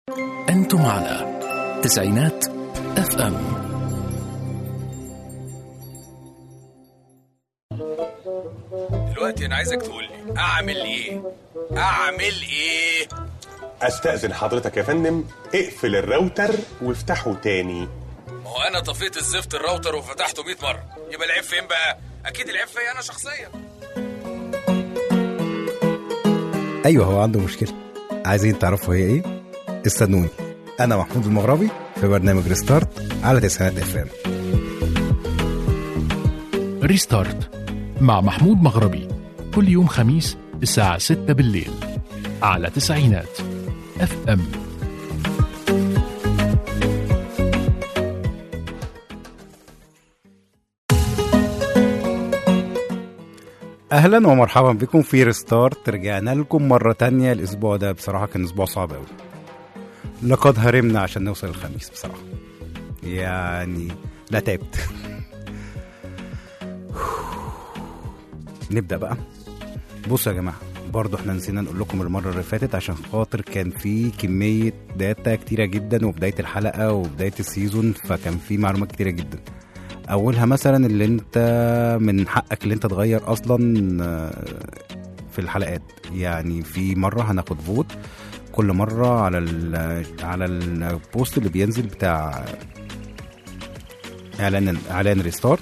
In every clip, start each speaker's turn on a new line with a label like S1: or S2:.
S1: أنتم على تسعينات اف ام
S2: دلوقتي انا عايزك تقول لي اعمل ايه اعمل ايه
S3: استأذن حضرتك يا فندم اقفل الراوتر وافتحه تاني
S2: ما هو انا طفيت الزفت الراوتر وفتحته 100 مره يبقى العيب فين بقى اكيد العيب فيا انا شخصيا
S4: ايوه هو عنده مشكله عايزين تعرفوا هي ايه استنوني انا محمود المغربي في برنامج ريستارت على تسعينات اف ام
S1: ريستارت مع محمود مغربي كل يوم خميس الساعة 6 بالليل على تسعينات اف ام
S4: اهلا ومرحبا بكم في ريستارت رجعنا لكم مره تانية الاسبوع ده بصراحه كان اسبوع صعب قوي لقد هرمنا عشان نوصل الخميس بصراحه يعني لا تعبت نبدا بقى بصوا يا جماعه برضه احنا نسينا نقول لكم المره اللي فاتت عشان خاطر كان في كميه داتا كتيره جدا وبدايه الحلقه وبدايه السيزون فكان في معلومات كتيره جدا اولها مثلا اللي انت من حقك اللي انت تغير اصلا آه، في الحلقات يعني في مره هناخد فوت كل مره على ال على البوست اللي بينزل بتاع اعلان اعلان ريستارت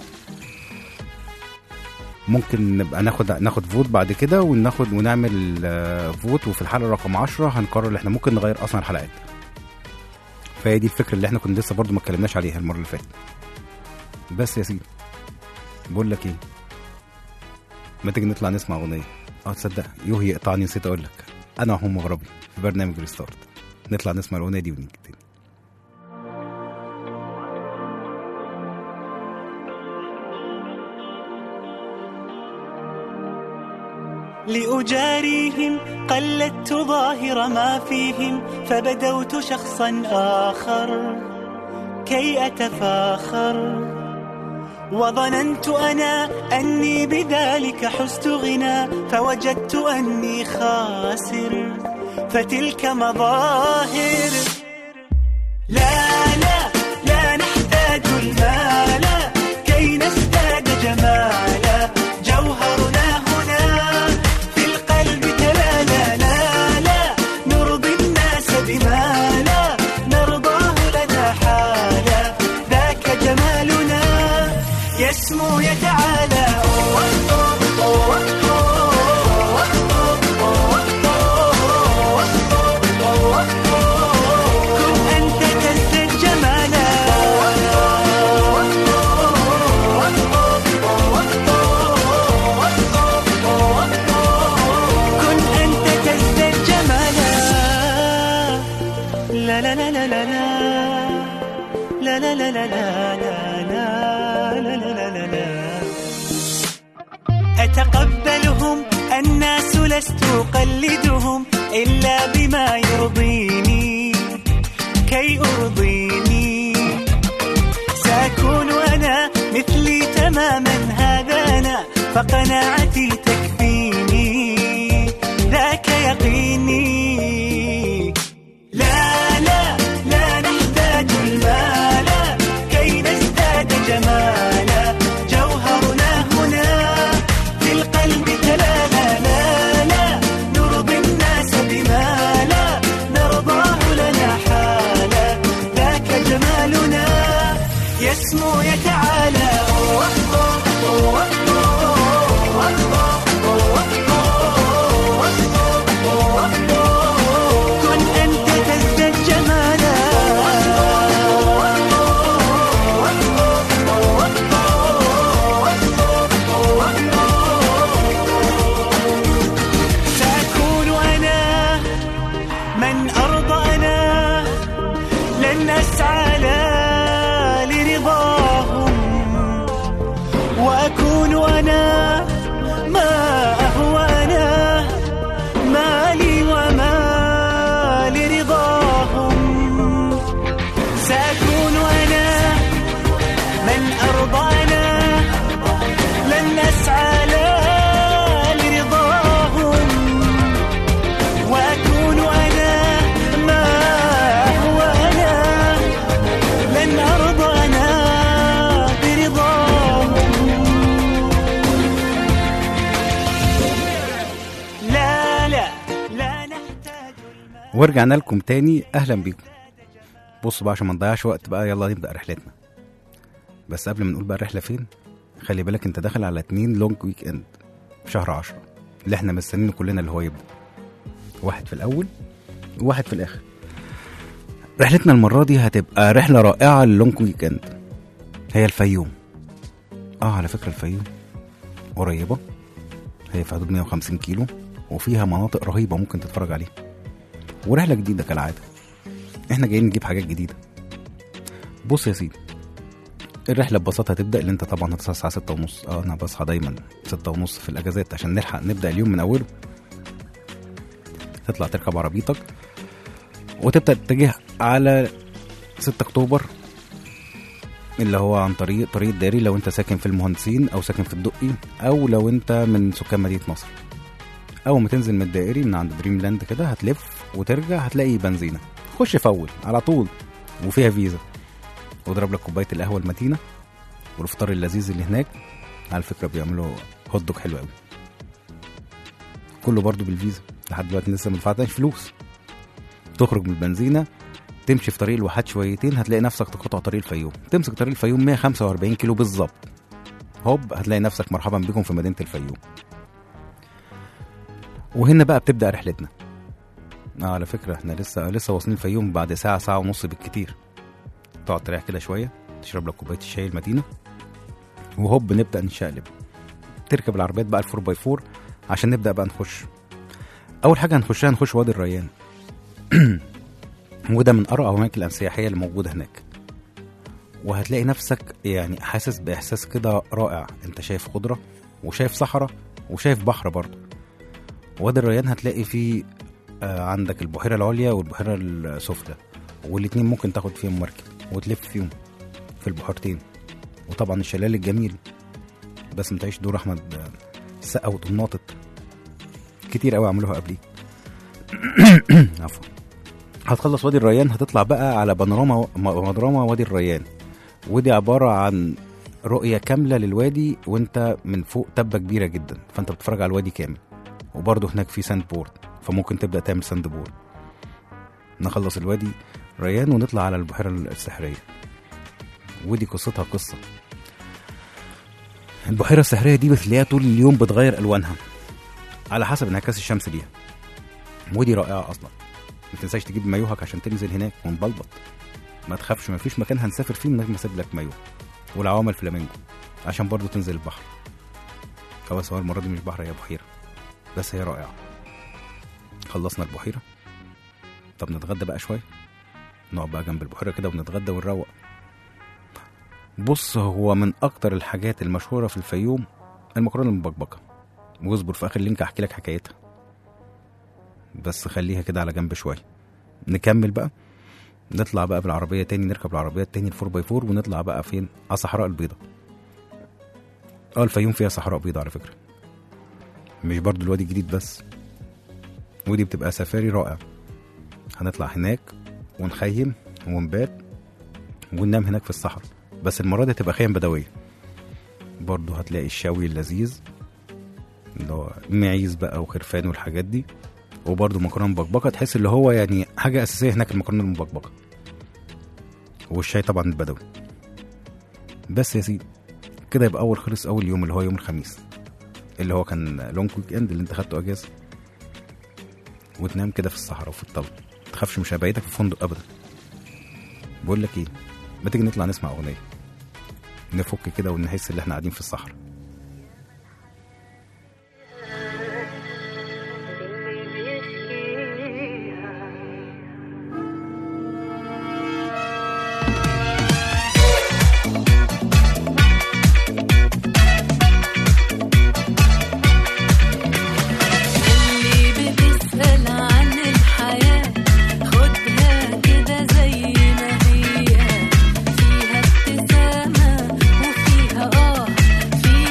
S4: ممكن نبقى ناخد ناخد فوت بعد كده وناخد ونعمل آه، فوت وفي الحلقه رقم 10 هنقرر ان احنا ممكن نغير اصلا الحلقات فهي دي الفكره اللي احنا كنا لسه برضو ما اتكلمناش عليها المره اللي فاتت بس يا سيدي بقول لك ايه ما تيجي نطلع نسمع اغنيه اه تصدق يوه يقطعني نسيت اقول لك انا محمود مغربي في برنامج ريستارت نطلع نسمع الاغنيه دي ونيجي تاني
S5: لأجاريهم قلدت ظاهر ما فيهم فبدوت شخصا آخر كي أتفاخر وظننت أنا أني بذلك حزت غنى فوجدت أني خاسر فتلك مظاهر لا لا لا نحتاج المال كي نزداد جمالا جوهرنا هنا في القلب تلالا لا لا نرضي الناس بما لا نرضاه لنا حالا ذاك جمالنا يسمو يتعالى كن أنت تزداد جمالا كن أنت تزداد جمالا لا لا لا لا لا لا لا لا لا لا لا لا لا لا لا لا لا أتقبلهم الناس لست أقلدهم إلا بما يرضيني كي أرضيني سأكون أنا مثلي تماما هذا أنا فقناعتي تكفيني ذاك يقيني لا لا لا نحتاج المال كي نزداد جمالا جوهرنا هنا في القلب تلالا لا لا نرضي الناس بما لا نرضاه لنا حالا ذاك جمالنا يسمو يتعالى
S4: ورجعنا لكم تاني اهلا بيكم بصوا بقى عشان ما نضيعش وقت بقى يلا نبدا رحلتنا بس قبل ما نقول بقى الرحله فين خلي بالك انت داخل على اتنين لونج ويك اند في شهر عشرة اللي احنا مستنينه كلنا اللي هو يبدا واحد في الاول وواحد في الاخر رحلتنا المره دي هتبقى رحله رائعه للونج ويك اند هي الفيوم اه على فكره الفيوم قريبه هي في حدود 150 كيلو وفيها مناطق رهيبه ممكن تتفرج عليها ورحله جديده كالعاده احنا جايين نجيب حاجات جديده بص يا سيدي الرحله ببساطه هتبدا اللي انت طبعا هتصحى الساعه 6 ونص اه انا بصحى دايما 6 ونص في الاجازات عشان نلحق نبدا اليوم من اوله تطلع تركب عربيتك وتبدا تتجه على 6 اكتوبر اللي هو عن طريق طريق الدائري لو انت ساكن في المهندسين او ساكن في الدقي او لو انت من سكان مدينه نصر اول ما تنزل من الدائري من عند دريم لاند كده هتلف وترجع هتلاقي بنزينه خش فول على طول وفيها فيزا واضرب لك كوبايه القهوه المتينه والفطار اللذيذ اللي هناك على فكره بيعملوا هوت دوج حلو قوي كله برضو بالفيزا لحد دلوقتي لسه ما دفعتش فلوس تخرج من البنزينه تمشي في طريق الواحات شويتين هتلاقي نفسك تقطع طريق الفيوم تمسك طريق الفيوم 145 كيلو بالظبط هوب هتلاقي نفسك مرحبا بكم في مدينه الفيوم وهنا بقى بتبدا رحلتنا آه على فكره احنا لسه لسه واصلين الفيوم بعد ساعه ساعه ونص بالكتير تقعد تريح كده شويه تشرب لك كوبايه الشاي المتينه وهوب نبدا نشقلب تركب العربيات بقى الفور باي فور عشان نبدا بقى نخش اول حاجه هنخشها هنخش وادي الريان وده من ارقى الاماكن السياحيه اللي موجوده هناك وهتلاقي نفسك يعني حاسس باحساس كده رائع انت شايف خضره وشايف صحراء وشايف بحر برضه وادي الريان هتلاقي فيه آه، عندك البحيره العليا والبحيره السفلى والاتنين ممكن تاخد فيهم مركب وتلف فيهم في البحيرتين وطبعا الشلال الجميل بس متعيش دور احمد آه، السقا وطناطط كتير قوي عملوها قبليه عفوا هتخلص وادي الريان هتطلع بقى على بانوراما بانوراما وادي الريان ودي عبارة عن رؤية كاملة للوادي وانت من فوق تبة كبيرة جدا فانت بتتفرج على الوادي كامل وبرضه هناك في ساند بورد فممكن تبدأ تعمل ساند بورد نخلص الوادي ريان ونطلع على البحيرة السحرية ودي قصتها قصة البحيرة السحرية دي بتلاقيها طول اليوم بتغير ألوانها على حسب انعكاس الشمس ليها ودي رائعة أصلا ما تنساش تجيب مايوهك عشان تنزل هناك ونبلبط ما تخافش ما فيش مكان هنسافر فيه من غير ما اسيب لك مايوه والعوامل فلامينجو عشان برضو تنزل البحر خلاص هو المرة دي مش بحر هي بحيرة بس هي رائعة خلصنا البحيرة طب نتغدى بقى شوية نقعد بقى جنب البحيرة كده ونتغدى ونروق بص هو من أكتر الحاجات المشهورة في الفيوم المكرونة المبكبكة واصبر في آخر لينك أحكي لك حكايتها بس خليها كده على جنب شوية نكمل بقى نطلع بقى بالعربية تاني نركب العربية التاني الفور باي فور ونطلع بقى فين على صحراء البيضاء اه الفيوم فيها صحراء بيضاء على فكرة مش برضو الوادي الجديد بس ودي بتبقى سفاري رائع هنطلع هناك ونخيم ونبات وننام هناك في الصحراء بس المرة دي هتبقى خيم بدوية برضو هتلاقي الشوي اللذيذ اللي هو معيز بقى وخرفان والحاجات دي وبرضه مكرونه مبكبكه تحس اللي هو يعني حاجه اساسيه هناك المكرونه المبكبكه والشاي طبعا البدوي بس يا سيدي كده يبقى اول خلص اول يوم اللي هو يوم الخميس اللي هو كان لونج ويك اند اللي انت خدته اجازه وتنام كده في الصحراء وفي الطل تخافش مش هيبيتك في فندق ابدا بقول لك ايه ما تيجي نطلع نسمع اغنيه نفك كده ونحس ان احنا قاعدين في الصحراء
S6: اللي بتسأل عن الحياة خدها كده زي ما هي فيها ابتسامة وفيها آه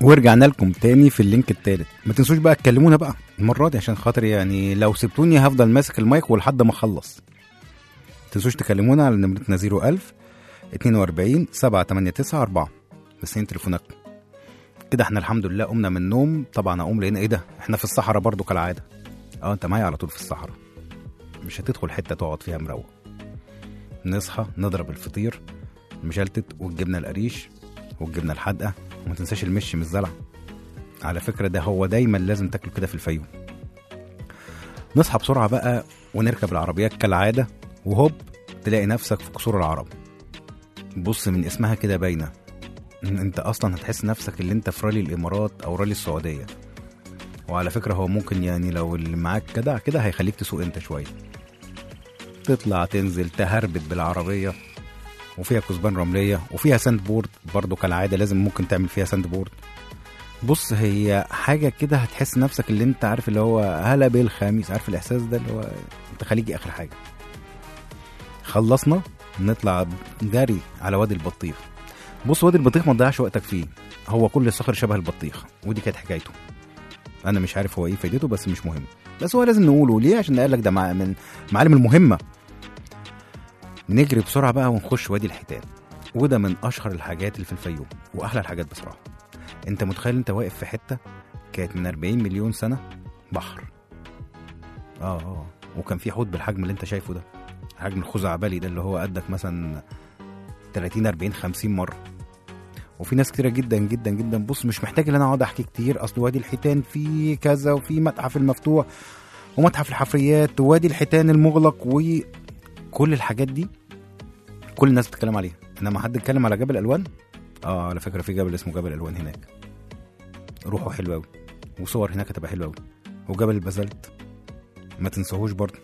S4: ورجعنا لكم تاني في اللينك التالت ما تنسوش بقى تكلمونا بقى المره دي عشان خاطر يعني لو سبتوني هفضل ماسك المايك ولحد ما اخلص ما تنسوش تكلمونا على نمرتنا 01000 42 789 4 بس هين تليفوناتكم كده احنا الحمد لله قمنا من النوم طبعا اقوم لقينا ايه ده احنا في الصحراء برضو كالعاده اه انت معايا على طول في الصحراء مش هتدخل حته تقعد فيها مروق نصحى نضرب الفطير المشلتت والجبنه القريش والجبنه الحادقه وما تنساش المش من الزلع على فكره ده هو دايما لازم تاكله كده في الفيوم نصحى بسرعه بقى ونركب العربيات كالعاده وهوب تلاقي نفسك في قصور العرب بص من اسمها كده باينه إن انت اصلا هتحس نفسك اللي انت في رالي الامارات او رالي السعوديه وعلى فكره هو ممكن يعني لو اللي معاك جدع كده هيخليك تسوق انت شويه تطلع تنزل تهربت بالعربيه وفيها كثبان رمليه وفيها ساند بورد برضه كالعاده لازم ممكن تعمل فيها ساند بورد بص هي حاجه كده هتحس نفسك اللي انت عارف اللي هو هلا بالخميس عارف الاحساس ده اللي هو انت خليجي اخر حاجه خلصنا نطلع جري على وادي البطيخ بص وادي البطيخ ما تضيعش وقتك فيه هو كل صخر شبه البطيخ ودي كانت حكايته انا مش عارف هو ايه فايدته بس مش مهم بس هو لازم نقوله ليه عشان قال لك ده مع من معالم المهمه نجري بسرعه بقى ونخش وادي الحيتان وده من اشهر الحاجات اللي في الفيوم واحلى الحاجات بصراحه انت متخيل انت واقف في حته كانت من 40 مليون سنه بحر اه اه وكان في حوت بالحجم اللي انت شايفه ده حجم الخزعبلي ده اللي هو قدك مثلا 30 40 50 مره وفي ناس كتيره جدا جدا جدا بص مش محتاج ان انا اقعد احكي كتير اصل وادي الحيتان فيه كذا وفي متحف المفتوح ومتحف الحفريات ووادي الحيتان المغلق وكل الحاجات دي كل الناس بتتكلم عليها انما حد اتكلم على جبل الوان اه على فكره في جبل اسمه جبل الوان هناك روحه حلو قوي وصور هناك هتبقى حلوه قوي وجبل البازلت ما تنساهوش برضه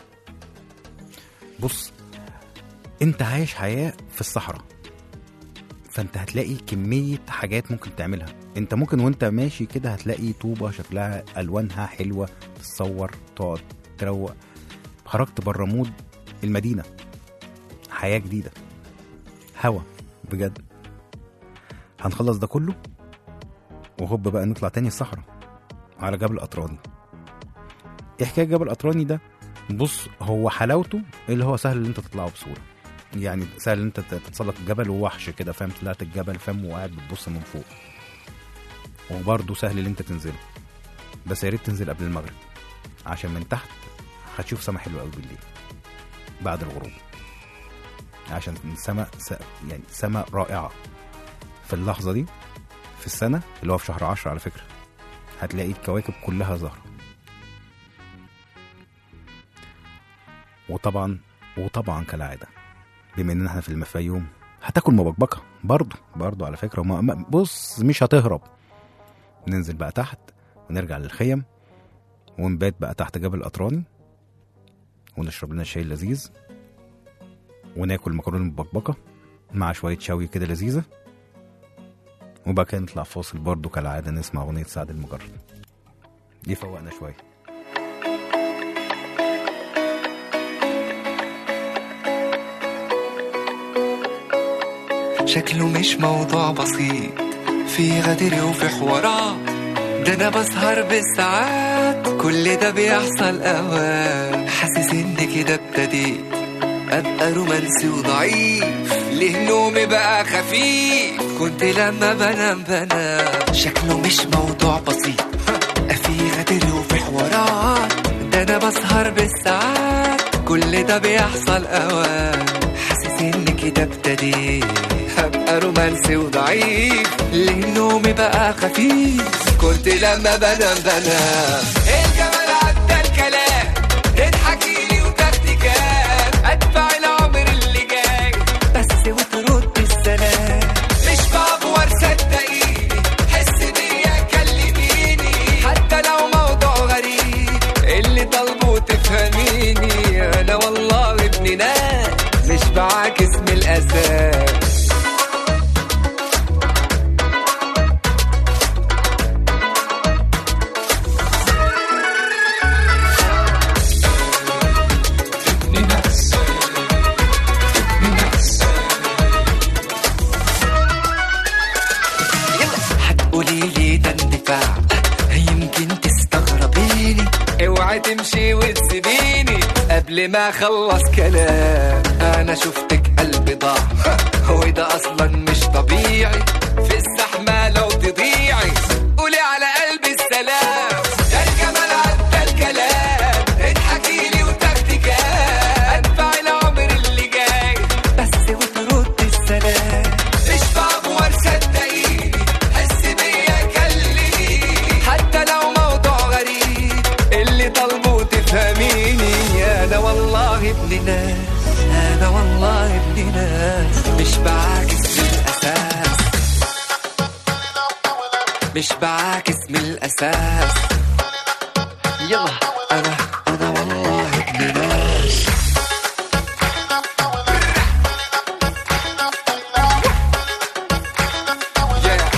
S4: بص انت عايش حياه في الصحراء فانت هتلاقي كميه حاجات ممكن تعملها انت ممكن وانت ماشي كده هتلاقي طوبه شكلها الوانها حلوه تتصور تقعد تروق خرجت بره مود المدينه حياه جديده هوا بجد هنخلص ده كله وهوب بقى نطلع تاني الصحراء على جبل أطراني ايه حكايه جبل أطراني ده بص هو حلاوته اللي هو سهل ان انت تطلعه بسهوله يعني سهل ان انت تتسلق الجبل ووحش كده فاهم طلعت الجبل فاهم وقاعد بتبص من فوق وبرضه سهل ان انت تنزله بس يا ريت تنزل قبل المغرب عشان من تحت هتشوف سما حلو قوي بالليل بعد الغروب عشان السما س... يعني سما رائعه في اللحظه دي في السنه اللي هو في شهر عشرة على فكره هتلاقي الكواكب كلها ظاهره وطبعا وطبعا كالعاده بما ان احنا في الفيوم هتاكل مبكبكه برضه برضه على فكره وما ما- بص مش هتهرب ننزل بقى تحت ونرجع للخيم ونبات بقى تحت جبل قطراني ونشرب لنا شاي لذيذ وناكل مكرونه مبكبكه مع شويه شوي كده لذيذه وبعد كده نطلع فاصل برضه كالعاده نسمع اغنيه سعد المجرد يفوقنا شويه
S7: شكله مش موضوع بسيط في غدر وفي حوارات ده انا بسهر بالساعات كل ده بيحصل اوقات حاسس ان كده ابتديت ابقى رومانسي وضعيف ليه نومي بقى خفيف كنت لما بنام بنام شكله مش موضوع بسيط في غدر وفي حوارات ده انا بسهر بالساعات كل ده بيحصل اوقات حاسس ان كده ابتديت هبقى رومانسي وضعيف ليه نومي بقى خفيف كنت لما بنام بنام الجمال عدى الكلام تضحكيلي وتاخدي كام ادفع العمر اللي جاي بس وترد السلام مش بعبور صدقيني حس بيا كلميني حتى لو موضوع غريب اللي طالبه تفهميني انا والله ابن ناس مش بعاكس من الاساس هتقولي لي قبل ما خلص كلام انا شفتك قلبي ضاع وده اصلا مش طبيعي في الزحمه لو تضيعي قولي على قلبي السلام ده الجمال عدى الكلام اضحكي لي وتكتكات ادفع العمر اللي جاي بس وترد السلام مش بعبور صدقيني حس بيا كلميني حتى لو موضوع غريب اللي طالبه تفهميني انا والله ابن ناس انا والله ابن ناس مش بعاكس من الاساس مش بعاكس من الاساس يلا انا انا والله ابن ناس Yeah.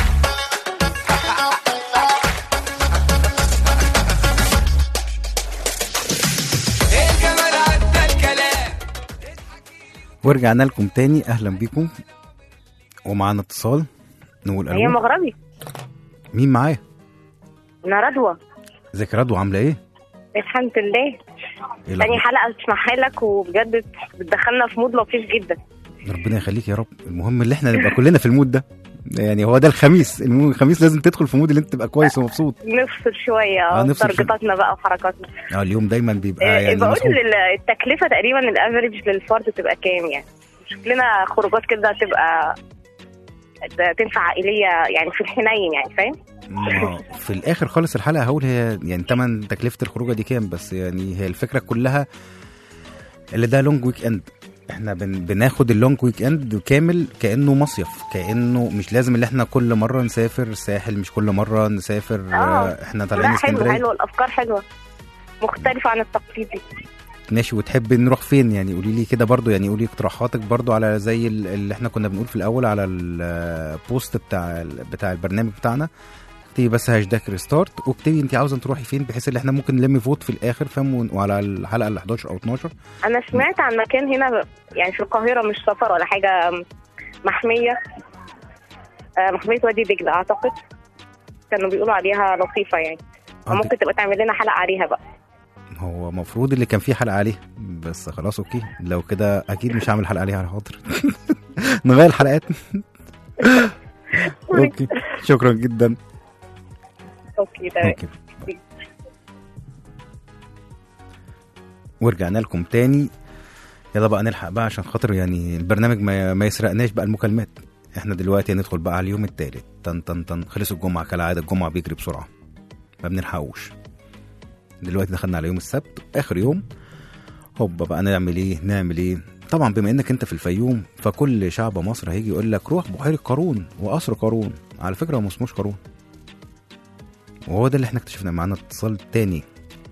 S7: الجمال عدى الكلام
S4: ورجعنا لكم تاني اهلا بيكم ومعانا اتصال نقول
S8: هي
S4: الو
S8: مغربي
S4: مين معايا
S8: انا رضوى
S4: ازيك يا رضوى عامله ايه
S8: الحمد لله
S4: ايه
S8: تاني
S4: الأخبار؟
S8: حلقه بسمعها لك وبجد بتدخلنا في مود لطيف جدا
S4: ربنا يخليك يا رب المهم اللي احنا نبقى كلنا في المود ده يعني هو ده الخميس المهم الخميس لازم تدخل في مود اللي انت تبقى كويس ومبسوط
S8: نفصل شويه
S4: آه،
S8: اه
S4: نفصل شوية.
S8: ترجطاتنا بقى وحركاتنا
S4: اه اليوم دايما بيبقى
S8: آه،
S4: يعني
S8: بقول
S4: مسحوب.
S8: ال- التكلفه تقريبا الافريج للفرد تبقى كام يعني شوف لنا خروجات كده تبقى ت- تنفع عائليه يعني في الحنين يعني فاهم
S4: ما في الاخر خالص الحلقه هقول هي يعني تمن تكلفه الخروجه دي كام بس يعني هي الفكره كلها اللي ده لونج ويك اند احنا بن بناخد اللونج ويك اند كامل كانه مصيف كانه مش لازم اللي احنا كل مره نسافر الساحل مش كل مره نسافر
S8: آه.
S4: آه. احنا طالعين
S8: لا حلو
S4: اسكندريه
S8: حلو الافكار حلوه مختلفه عن التقليدي
S4: ماشي وتحب نروح فين يعني قولي لي كده برضو يعني قولي اقتراحاتك برضو على زي ال- اللي احنا كنا بنقول في الاول على البوست بتاع ال- بتاع البرنامج بتاعنا اكتبي بس هاشتاج ريستارت واكتبي انت عاوزه تروحي فين بحيث ان احنا ممكن نلم فوت في الاخر فاهم ون- وعلى الحلقه ال 11 او 12
S8: انا سمعت عن مكان هنا يعني في القاهره مش سفر ولا حاجه محميه آه، محميه وادي دجله اعتقد كانوا بيقولوا عليها لطيفه يعني
S4: آه،
S8: ممكن تبقى تعمل لنا حلقه عليها بقى
S4: هو المفروض اللي كان فيه حلقه عليه بس خلاص اوكي لو كده اكيد مش هعمل حلقه عليها على حاضر نغير الحلقات اوكي شكرا جدا
S8: اوكي تمام
S4: اوكي ورجعنا لكم تاني يلا بقى نلحق بقى عشان خاطر يعني البرنامج ما, ما يسرقناش بقى المكالمات احنا دلوقتي هندخل بقى على اليوم التالت طن طن طن خلص الجمعة كالعادة الجمعة بيجري بسرعة ما بنلحقوش دلوقتي دخلنا على يوم السبت اخر يوم هوبا بقى نعمل ايه نعمل ايه طبعا بما انك انت في الفيوم فكل شعب مصر هيجي يقول لك روح بحيرة قارون وقصر قارون على فكرة هو ما اسموش قارون وهو ده اللي احنا اكتشفنا معانا اتصال تاني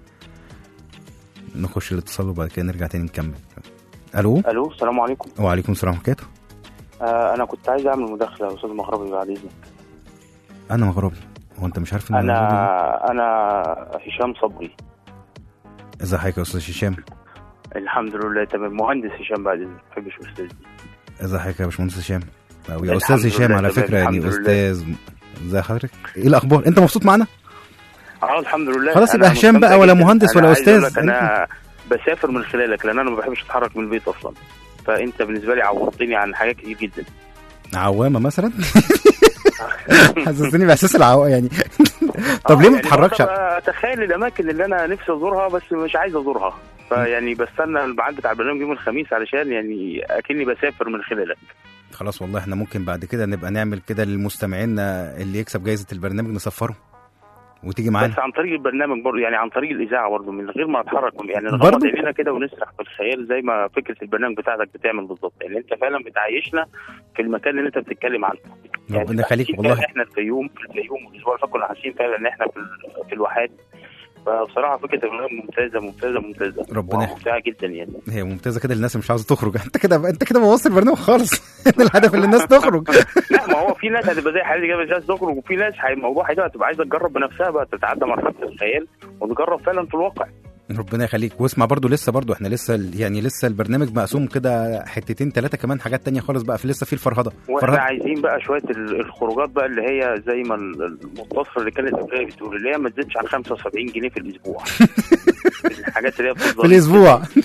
S4: نخش الاتصال وبعد كده نرجع تاني نكمل الو
S9: الو السلام عليكم
S4: وعليكم السلام ورحمه الله
S9: آه انا كنت عايز اعمل مداخله يا استاذ مغربي بعد اذنك
S4: انا مغربي هو انت مش عارف ان
S9: انا
S4: مغربي؟
S9: انا هشام صبري
S4: ازي حضرتك يا استاذ هشام
S9: الحمد لله تمام مهندس هشام بعد اذنك ما بحبش استاذ
S4: ازي حضرتك يا باشمهندس هشام او يا
S9: الحمد
S4: استاذ هشام
S9: لله
S4: على
S9: تمام،
S4: فكره يعني
S9: الحمد لله.
S4: استاذ ازي حضرتك ايه الاخبار انت مبسوط معانا
S9: اه الحمد لله
S4: خلاص
S9: أنا
S4: يبقى هشام
S9: مستمتع
S4: بقى ولا
S9: جداً.
S4: مهندس
S9: أنا
S4: ولا
S9: عايز أقول
S4: أستاذ.
S9: لك انا بسافر من خلالك لان انا ما بحبش اتحرك من البيت اصلا فانت بالنسبه لي عوضتني عن حاجات كتير جدا
S4: عوامه مثلا حسستني باحساس العو يعني طب ليه ما
S9: يعني
S4: تتحركش
S9: بقدر اتخيل الاماكن اللي انا نفسي ازورها بس مش عايز ازورها فيعني بستنى الميعاد بتاع البرنامج يوم الخميس علشان يعني اكني بسافر من خلالك
S4: خلاص والله احنا ممكن بعد كده نبقى نعمل كده للمستمعين اللي يكسب جائزه البرنامج نسفره وتيجي معانا
S9: بس عن طريق البرنامج برضه يعني عن طريق الاذاعه برضه من غير ما اتحرك يعني
S4: برضه؟
S9: نغمض عينينا كده ونسرح في الخيال زي ما فكره البرنامج بتاعتك بتعمل بالظبط يعني انت فعلا بتعيشنا في المكان اللي انت بتتكلم عنه يعني
S4: ربنا يخليك
S9: حاسين
S4: والله
S9: فعلا احنا الفيوم في الفيوم والاسبوع اللي فات كنا حاسين فعلا ان احنا في ال- في الواحات فبصراحه فكره البرنامج ممتازه ممتازه ممتازه
S4: ربنا
S9: ممتعه جدا يعني
S4: هي ممتازه كده الناس مش عاوزه تخرج انت كده انت كده بوظت البرنامج خالص الهدف اللي الناس تخرج
S9: لا ما هو في ناس هتبقى زي حالتي كده مش عايز تخرج وفي ناس هي- الموضوع هيبقى هتبقى عايزه تجرب بنفسها بقى تتعدى مرحله الخيال وتجرب فعلا في الواقع
S4: ربنا يخليك واسمع برضو لسه برضو احنا لسه ال- يعني لسه البرنامج مقسوم كده حتتين ثلاثه كمان حاجات تانية خالص بقى في لسه في الفرهده
S9: واحنا
S4: فرهده
S9: عايزين بقى شويه ال- الخروجات بقى اللي هي زي ما ال- المتصل اللي كانت قبلها بتقول اللي هي ما تزيدش عن 75 جنيه في الاسبوع الحاجات اللي هي
S4: في الاسبوع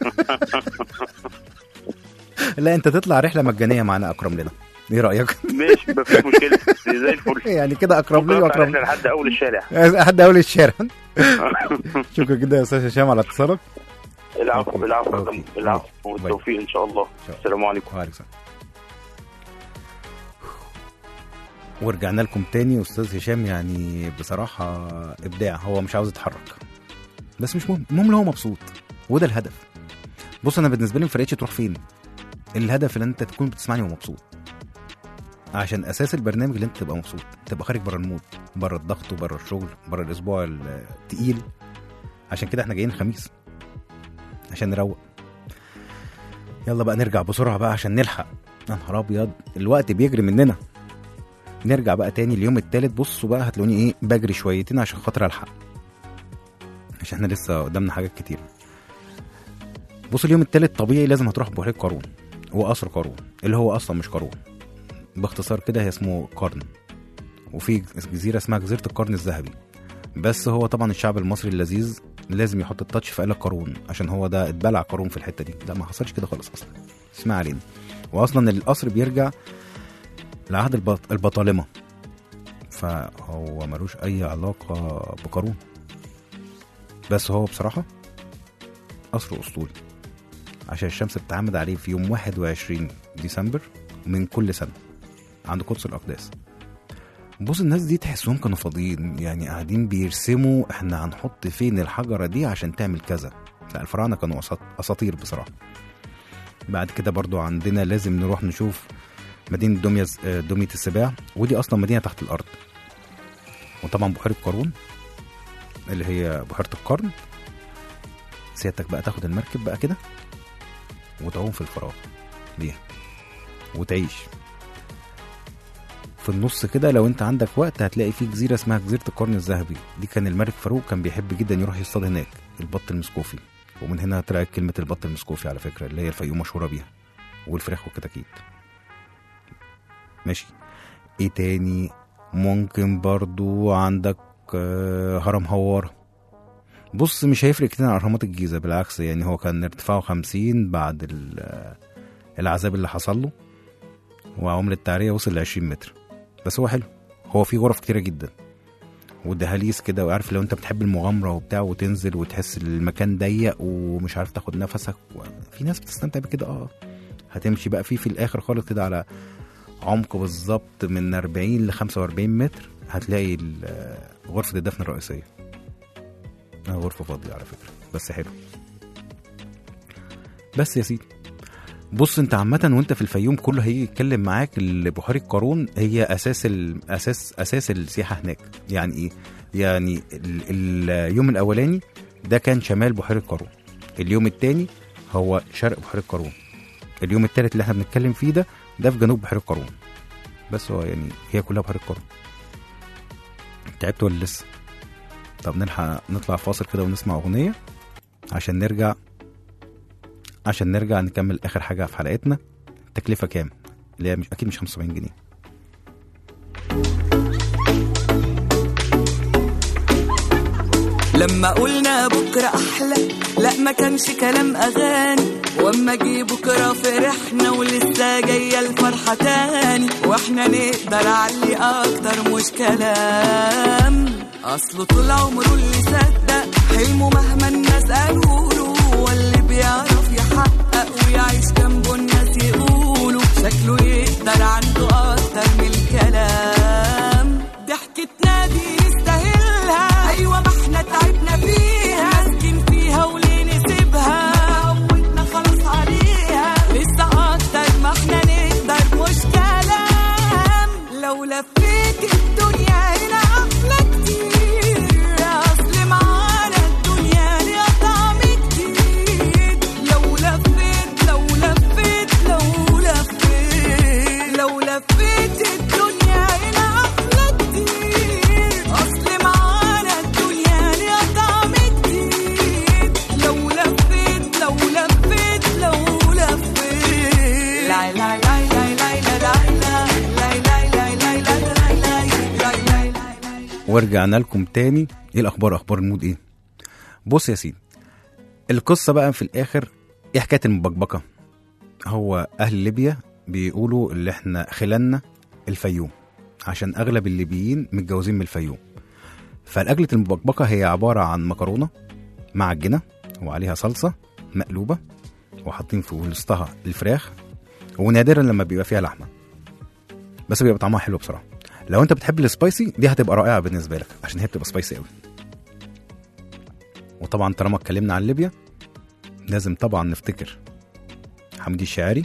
S4: لا انت تطلع رحله مجانيه معانا اكرم لنا ايه رايك
S9: ماشي مفيش مشكله زي الفل
S4: يعني كده اكرم لي واكرم
S9: احنا لحد اول الشارع
S4: لحد اول الشارع شكرا جدا يا استاذ هشام على اتصالك
S9: العفو العفو يا
S4: أوكي.
S9: فندم، العفو والتوفيق ان شاء الله السلام عليكم
S4: وعليكم السلام ورجعنا لكم تاني استاذ هشام يعني بصراحه ابداع هو مش عاوز يتحرك بس مش مهم المهم ان هو مبسوط وده الهدف بص انا بالنسبه لي ما فرقتش تروح فين الهدف ان انت تكون بتسمعني ومبسوط عشان اساس البرنامج اللي انت تبقى مبسوط تبقى خارج بره المود بره الضغط وبره الشغل بره الاسبوع التقيل عشان كده احنا جايين خميس عشان نروق يلا بقى نرجع بسرعه بقى عشان نلحق يا نهار ابيض الوقت بيجري مننا نرجع بقى تاني اليوم التالت بصوا بقى هتلاقوني ايه بجري شويتين عشان خاطر الحق عشان احنا لسه قدامنا حاجات كتير بص اليوم التالت طبيعي لازم هتروح بحيره قارون وقصر قارون اللي هو اصلا مش قارون باختصار كده هي اسمه قرن وفي جزيره اسمها جزيره القرن الذهبي بس هو طبعا الشعب المصري اللذيذ لازم يحط التاتش في آلة قارون عشان هو ده اتبلع قارون في الحته دي لا ما حصلش كده خالص اصلا اسمع علينا واصلا القصر بيرجع لعهد البط... البطالمه فهو ملوش اي علاقه بقارون بس هو بصراحه قصر اسطوري عشان الشمس بتعمد عليه في يوم 21 ديسمبر من كل سنه عند قدس الاقداس بص الناس دي تحسهم كانوا فاضيين يعني قاعدين بيرسموا احنا هنحط فين الحجره دي عشان تعمل كذا لا الفراعنه كانوا أساط- اساطير بصراحه بعد كده برضو عندنا لازم نروح نشوف مدينه دمية آه، دمية السباع ودي اصلا مدينه تحت الارض وطبعا بحيره قارون اللي هي بحيره القرن سيادتك بقى تاخد المركب بقى كده وتعوم في الفراغ بيها وتعيش في النص كده لو انت عندك وقت هتلاقي في جزيره اسمها جزيره القرن الذهبي دي كان الملك فاروق كان بيحب جدا يروح يصطاد هناك البط المسكوفي ومن هنا طلعت كلمه البط المسكوفي على فكره اللي هي الفيوم مشهوره بيها والفراخ والكتاكيت ماشي ايه تاني ممكن برضو عندك آه، هرم هوارة بص مش هيفرق كتير عن اهرامات الجيزه بالعكس يعني هو كان ارتفاعه 50 بعد ال- آه، العذاب اللي حصل له وعمر التعريه وصل ل 20 متر بس هو حلو هو فيه غرف كتيره جدا ودهاليز كده وعارف لو انت بتحب المغامره وبتاع وتنزل وتحس المكان ضيق ومش عارف تاخد نفسك و... في ناس بتستمتع بكده اه هتمشي بقى فيه في الاخر خالص كده على عمق بالظبط من 40 ل 45 متر هتلاقي ال- غرفه الدفن الرئيسيه آه، غرفه فاضيه على فكره بس حلو بس يا سيدي بص انت عامة وانت في الفيوم كله هيجي يتكلم معاك بحيرة قارون هي اساس ال... اساس اساس السياحة هناك يعني ايه؟ يعني ال... اليوم الاولاني ده كان شمال بحيرة قارون اليوم التاني هو شرق بحيرة قارون اليوم التالت اللي احنا بنتكلم فيه ده ده في جنوب بحيرة قارون بس هو يعني هي كلها بحيرة قارون تعبت ولا لسه؟ طب نلحق نطلع فاصل كده ونسمع اغنية عشان نرجع عشان نرجع نكمل اخر حاجه في حلقتنا التكلفه كام اللي هي مش اكيد مش 75 جنيه
S10: لما قلنا بكرة أحلى لا ما كانش كلام أغاني واما جه بكرة فرحنا ولسه جاية الفرحة تاني واحنا نقدر علي أكتر مش كلام أصله طول عمره اللي صدق حلمه مهما الناس قالوا له هو اللي بيعرف يحقق ويعيش جنبه الناس يقولوا شكله يقدر عنده أكتر من الكلام ضحكتنا دي يستاهلها أيوة ما احنا تعبنا فيها ماسكين فيها وليه نسيبها عودنا خلاص عليها لسه أكتر ما احنا نقدر مش كلام لو لفيت الدنيا هنا أحلى كتير أصل معانا الدنيا ليها طعم جديد لو لفيت لو لفيت لو لفيت لو لفيت الدنيا هنا أحلى كتير أصل معانا الدنيا ليها طعم جديد لو لفيت لو لفيت لو لفيت لا لا لا لا لا لا لا لا لا لا لا لا لا لا لا
S4: ورجعنا لكم تاني ايه الاخبار اخبار المود ايه بص يا سيدي القصه بقى في الاخر ايه حكايه المبكبكه هو اهل ليبيا بيقولوا اللي احنا خلالنا الفيوم عشان اغلب الليبيين متجوزين من الفيوم فالاكله المبكبكه هي عباره عن مكرونه معجنه وعليها صلصه مقلوبه وحاطين في وسطها الفراخ ونادرا لما بيبقى فيها لحمه بس بيبقى طعمها حلو بصراحه لو انت بتحب السبايسي دي هتبقى رائعه بالنسبه لك عشان هي بتبقى سبايسي قوي وطبعا طالما اتكلمنا عن ليبيا لازم طبعا نفتكر حمدي الشاعري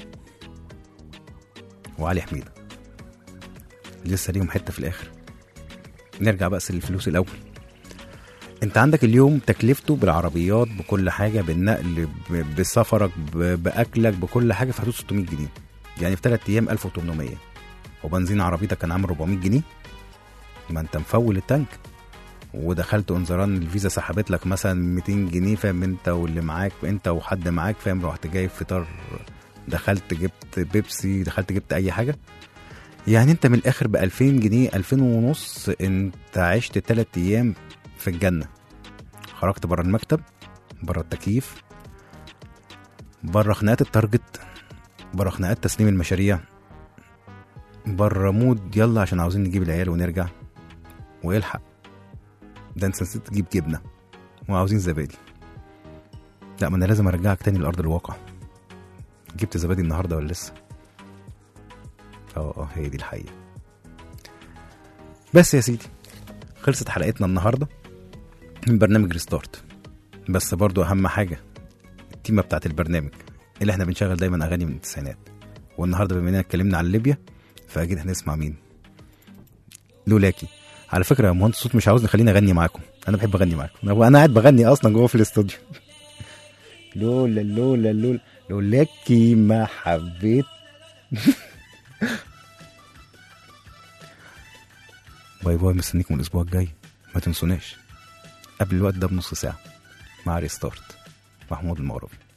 S4: وعلي حميدة لسه ليهم حتة في الآخر نرجع بس للفلوس الأول انت عندك اليوم تكلفته بالعربيات بكل حاجة بالنقل ب- بسفرك ب- بأكلك بكل حاجة في حدود 600 جنيه يعني في 3 أيام 1800 وبنزين عربيتك كان عامل 400 جنيه ما انت مفول التانك ودخلت انذران الفيزا سحبت لك مثلا 200 جنيه فاهم انت واللي معاك انت وحد معاك فاهم رحت جايب فطار دخلت جبت بيبسي دخلت جبت اي حاجه يعني انت من الاخر ب 2000 جنيه 2000 ونص انت عشت 3 ايام في الجنه خرجت بره المكتب بره التكييف بره خناقات التارجت بره خناقات تسليم المشاريع بره مود يلا عشان عاوزين نجيب العيال ونرجع ويلحق ده انت نسيت تجيب جبنه وعاوزين زبادي لا ما انا لازم ارجعك تاني لارض الواقع جبت زبادي النهارده ولا لسه اه اه هي دي الحقيقه بس يا سيدي خلصت حلقتنا النهارده من برنامج ريستارت بس برضو اهم حاجه التيمه بتاعت البرنامج اللي احنا بنشغل دايما اغاني من التسعينات والنهارده بما اننا اتكلمنا عن ليبيا فاكيد هنسمع مين لولاكي على فكره يا مهندس صوت مش عاوز نخليني اغني معاكم انا بحب اغني معاكم انا أنا قاعد بغني اصلا جوه في الاستوديو لولا لولا لولا لولاكي ما حبيت باي باي مستنيكم الاسبوع الجاي ما تنسوناش قبل الوقت ده بنص ساعه مع ريستارت محمود المغربي